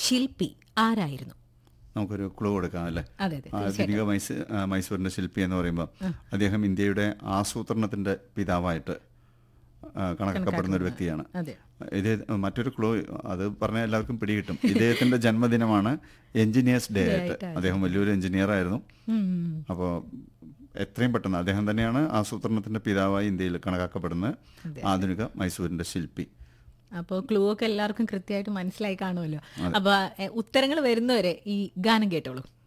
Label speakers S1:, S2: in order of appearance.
S1: ശില്പി ആരായിരുന്നു
S2: നമുക്കൊരു ക്ലൂ കൊടുക്കാം അല്ലേ
S1: അതെ അതെ
S2: ആധുനിക മൈസൂ ആ, മൈസൂരിന്റെ ശില്പി എന്ന് പറയുമ്പോൾ അദ്ദേഹം ഇന്ത്യയുടെ ആസൂത്രണത്തിന്റെ പിതാവായിട്ട് ആ, കണക്കാക്കപ്പെടുന്ന ഒരു വ്യക്തിയാണ്
S1: അതെ
S2: ഇത് മറ്റൊരു ക്ലൂ അത് പറഞ്ഞാൽ എല്ലാവർക്കും പിടികിട്ടും ഇദ്ദേഹത്തിന്റെ ജന്മദിനമാണ് എഞ്ചിനീയേഴ്സ് ഡേ ആയിട്ട് അദ്ദേഹം വലിയൊരു എഞ്ചിനീയർ ആയിരുന്നു
S1: ഉം.
S2: അപ്പോൾ എത്രയും പെട്ടെന്ന് അദ്ദേഹം തന്നെയാണ് ആസൂത്രണത്തിന്റെ പിതാവായി ഇന്ത്യയിൽ കണക്കാക്കപ്പെടുന്ന ആധുനിക മൈസൂരിന്റെ ശില്പി
S1: അപ്പോൾ ക്ലൂ ഒക്കെ എല്ലാവർക്കും കൃത്യമായിട്ട് മനസ്സിലായി കാണുമല്ലോ അപ്പൊ ഉത്തരങ്ങൾ വരുന്നവരെ ഈ ഗാനം കേട്ടോളൂ